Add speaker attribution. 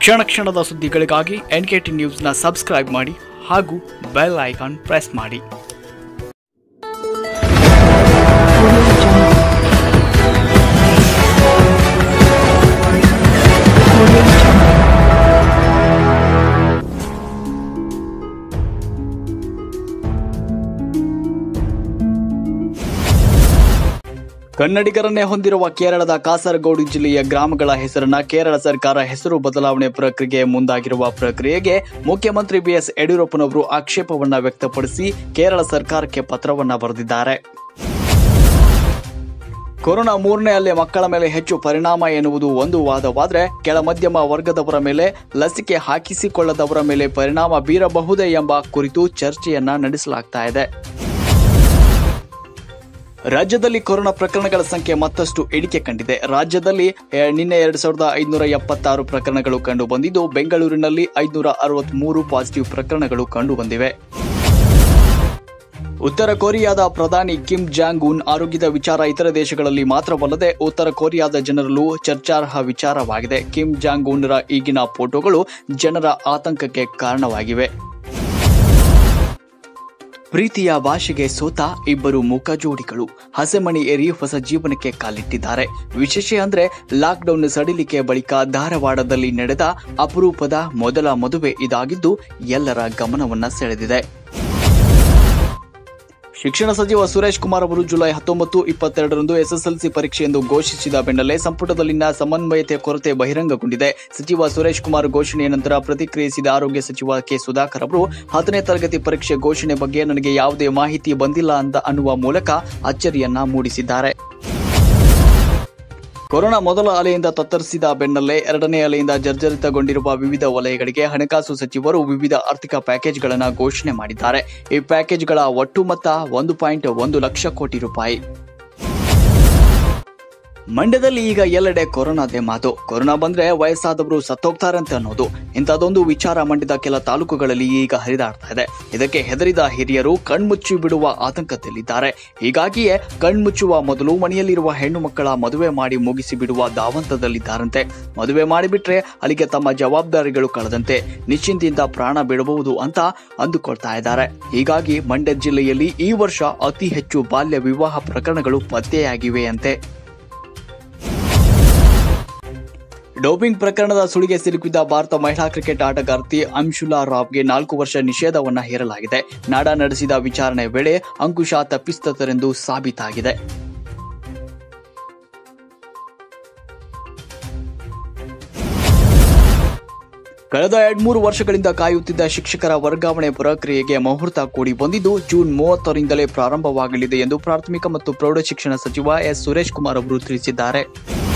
Speaker 1: ಕ್ಷಣ ಕ್ಷಣದ ಸುದ್ದಿಗಳಿಗಾಗಿ ಎನ್ ಕೆ ಟಿ ನ್ಯೂಸ್ನ ಸಬ್ಸ್ಕ್ರೈಬ್ ಮಾಡಿ ಹಾಗೂ ಬೆಲ್ ಐಕಾನ್ ಪ್ರೆಸ್ ಮಾಡಿ ಕನ್ನಡಿಗರನ್ನೇ ಹೊಂದಿರುವ ಕೇರಳದ ಕಾಸರಗೋಡು ಜಿಲ್ಲೆಯ ಗ್ರಾಮಗಳ ಹೆಸರನ್ನ ಕೇರಳ ಸರ್ಕಾರ ಹೆಸರು ಬದಲಾವಣೆ ಪ್ರಕ್ರಿಯೆಗೆ ಮುಂದಾಗಿರುವ ಪ್ರಕ್ರಿಯೆಗೆ ಮುಖ್ಯಮಂತ್ರಿ ಬಿಎಸ್ ಯಡಿಯೂರಪ್ಪನವರು ಆಕ್ಷೇಪವನ್ನ ವ್ಯಕ್ತಪಡಿಸಿ ಕೇರಳ ಸರ್ಕಾರಕ್ಕೆ ಪತ್ರವನ್ನ ಬರೆದಿದ್ದಾರೆ ಕೊರೋನಾ ಮೂರನೇ ಅಲೆ ಮಕ್ಕಳ ಮೇಲೆ ಹೆಚ್ಚು ಪರಿಣಾಮ ಎನ್ನುವುದು ಒಂದು ವಾದವಾದರೆ ಕೆಳ ಮಧ್ಯಮ ವರ್ಗದವರ ಮೇಲೆ ಲಸಿಕೆ ಹಾಕಿಸಿಕೊಳ್ಳದವರ ಮೇಲೆ ಪರಿಣಾಮ ಬೀರಬಹುದೇ ಎಂಬ ಕುರಿತು ಚರ್ಚೆಯನ್ನ ನಡೆಸಲಾಗ್ತಾ ಇದೆ ರಾಜ್ಯದಲ್ಲಿ ಕೊರೋನಾ ಪ್ರಕರಣಗಳ ಸಂಖ್ಯೆ ಮತ್ತಷ್ಟು ಇಳಿಕೆ ಕಂಡಿದೆ ರಾಜ್ಯದಲ್ಲಿ ಎ, ನಿನ್ನೆ ಎರಡ್ ಸಾವಿರದ ಐದುನೂರ ಎಪ್ಪತ್ತಾರು ಪ್ರಕರಣಗಳು ಕಂಡು ಬಂದಿದ್ದು ಬೆಂಗಳೂರಿನಲ್ಲಿ ಐದುನೂರ ಅರವತ್ಮೂರು ಪಾಸಿಟಿವ್ ಪ್ರಕರಣಗಳು ಕಂಡು ಬಂದಿವೆ ಉತ್ತರ ಕೊರಿಯಾದ ಪ್ರಧಾನಿ ಕಿಮ್ ಜಾಂಗ್ ಉನ್ ಆರೋಗ್ಯದ ವಿಚಾರ ಇತರ ದೇಶಗಳಲ್ಲಿ ಮಾತ್ರವಲ್ಲದೆ ಉತ್ತರ ಕೊರಿಯಾದ ಜನರಲ್ಲೂ ಚರ್ಚಾರ್ಹ ವಿಚಾರವಾಗಿದೆ ಕಿಮ್ ಜಾಂಗ್ ಉನ್ರ ಈಗಿನ ಫೋಟೋಗಳು ಜನರ ಆತಂಕಕ್ಕೆ ಕಾರಣವಾಗಿವೆ ಪ್ರೀತಿಯ ಭಾಷೆಗೆ ಸೋತ ಇಬ್ಬರು ಮುಖ ಜೋಡಿಗಳು ಹಸೆಮಣಿ ಏರಿ ಹೊಸ ಜೀವನಕ್ಕೆ ಕಾಲಿಟ್ಟಿದ್ದಾರೆ ವಿಶೇಷ ಅಂದ್ರೆ ಲಾಕ್ಡೌನ್ ಸಡಿಲಿಕೆ ಬಳಿಕ ಧಾರವಾಡದಲ್ಲಿ ನಡೆದ ಅಪರೂಪದ ಮೊದಲ ಮದುವೆ ಇದಾಗಿದ್ದು ಎಲ್ಲರ ಗಮನವನ್ನ ಸೆಳೆದಿದೆ ಶಿಕ್ಷಣ ಸಚಿವ ಸುರೇಶ್ ಕುಮಾರ್ ಅವರು ಜುಲೈ ಹತ್ತೊಂಬತ್ತು ಇಪ್ಪತ್ತೆರಡರಂದು ಎಸ್ಎಸ್ಎಲ್ಸಿ ಪರೀಕ್ಷೆಯೆಂದು ಘೋಷಿಸಿದ ಬೆನ್ನಲ್ಲೇ ಸಂಪುಟದಲ್ಲಿನ ಸಮನ್ವಯತೆ ಕೊರತೆ ಬಹಿರಂಗಗೊಂಡಿದೆ ಸಚಿವ ಸುರೇಶ್ ಕುಮಾರ್ ಘೋಷಣೆಯ ನಂತರ ಪ್ರತಿಕ್ರಿಯಿಸಿದ ಆರೋಗ್ಯ ಸಚಿವ ಕೆ ಸುಧಾಕರ್ ಅವರು ಹತ್ತನೇ ತರಗತಿ ಪರೀಕ್ಷೆ ಘೋಷಣೆ ಬಗ್ಗೆ ನನಗೆ ಯಾವುದೇ ಮಾಹಿತಿ ಬಂದಿಲ್ಲ ಅಂತ ಅನ್ನುವ ಮೂಲಕ ಅಚ್ಚರಿಯನ್ನ ಮೂಡಿಸಿದ್ದಾರೆ ಕೊರೋನಾ ಮೊದಲ ಅಲೆಯಿಂದ ತತ್ತರಿಸಿದ ಬೆನ್ನಲ್ಲೇ ಎರಡನೇ ಅಲೆಯಿಂದ ಜರ್ಜರಿತಗೊಂಡಿರುವ ವಿವಿಧ ವಲಯಗಳಿಗೆ ಹಣಕಾಸು ಸಚಿವರು ವಿವಿಧ ಆರ್ಥಿಕ ಪ್ಯಾಕೇಜ್ಗಳನ್ನು ಘೋಷಣೆ ಮಾಡಿದ್ದಾರೆ ಈ ಪ್ಯಾಕೇಜ್ಗಳ ಒಟ್ಟು ಮೊತ್ತ ಒಂದು ಪಾಯಿಂಟ್ ಒಂದು ಲಕ್ಷ ಕೋಟಿ ರೂಪಾಯಿ ಮಂಡ್ಯದಲ್ಲಿ ಈಗ ಎಲ್ಲೆಡೆ ಕೊರೋನಾದೇ ಮಾತು ಕೊರೋನಾ ಬಂದ್ರೆ ವಯಸ್ಸಾದವರು ಸತ್ತೋಗ್ತಾರಂತೆ ಅನ್ನೋದು ಇಂಥದ್ದೊಂದು ವಿಚಾರ ಮಂಡ್ಯದ ಕೆಲ ತಾಲೂಕುಗಳಲ್ಲಿ ಈಗ ಹರಿದಾಡ್ತಾ ಇದೆ ಇದಕ್ಕೆ ಹೆದರಿದ ಹಿರಿಯರು ಕಣ್ಮುಚ್ಚಿ ಬಿಡುವ ಆತಂಕದಲ್ಲಿದ್ದಾರೆ ಹೀಗಾಗಿಯೇ ಕಣ್ಮುಚ್ಚುವ ಮೊದಲು ಮನೆಯಲ್ಲಿರುವ ಹೆಣ್ಣು ಮಕ್ಕಳ ಮದುವೆ ಮಾಡಿ ಮುಗಿಸಿ ಬಿಡುವ ದಾವಂತದಲ್ಲಿದ್ದಾರಂತೆ ಮದುವೆ ಮಾಡಿಬಿಟ್ರೆ ಅಲ್ಲಿಗೆ ತಮ್ಮ ಜವಾಬ್ದಾರಿಗಳು ಕಳೆದಂತೆ ನಿಶ್ಚಿಂತೆಯಿಂದ ಪ್ರಾಣ ಬಿಡಬಹುದು ಅಂತ ಅಂದುಕೊಳ್ತಾ ಇದ್ದಾರೆ ಹೀಗಾಗಿ ಮಂಡ್ಯ ಜಿಲ್ಲೆಯಲ್ಲಿ ಈ ವರ್ಷ ಅತಿ ಹೆಚ್ಚು ಬಾಲ್ಯ ವಿವಾಹ ಪ್ರಕರಣಗಳು ಪತ್ತೆಯಾಗಿವೆ ಅಂತೆ ಡೋಪಿಂಗ್ ಪ್ರಕರಣದ ಸುಳಿಗೆ ಸಿಲುಕಿದ ಭಾರತ ಮಹಿಳಾ ಕ್ರಿಕೆಟ್ ಆಟಗಾರ್ತಿ ಅಂಶುಲಾ ರಾವ್ಗೆ ನಾಲ್ಕು ವರ್ಷ ನಿಷೇಧವನ್ನ ಹೇರಲಾಗಿದೆ ನಾಡ ನಡೆಸಿದ ವಿಚಾರಣೆ ವೇಳೆ ಅಂಕುಶ ತಪ್ಪಿತಸ್ಥರೆಂದು ಸಾಬೀತಾಗಿದೆ ಕಳೆದ ಎರಡ್ಮೂರು ವರ್ಷಗಳಿಂದ ಕಾಯುತ್ತಿದ್ದ ಶಿಕ್ಷಕರ ವರ್ಗಾವಣೆ ಪ್ರಕ್ರಿಯೆಗೆ ಮುಹೂರ್ತ ಕೂಡಿ ಬಂದಿದ್ದು ಜೂನ್ ಮೂವತ್ತರಿಂದಲೇ ಪ್ರಾರಂಭವಾಗಲಿದೆ ಎಂದು ಪ್ರಾಥಮಿಕ ಮತ್ತು ಪ್ರೌಢಶಿಕ್ಷಣ ಸಚಿವ ಎಸ್ ಸುರೇಶ್ ಕುಮಾರ್ ಅವರು ತಿಳಿಸಿದ್ದಾರೆ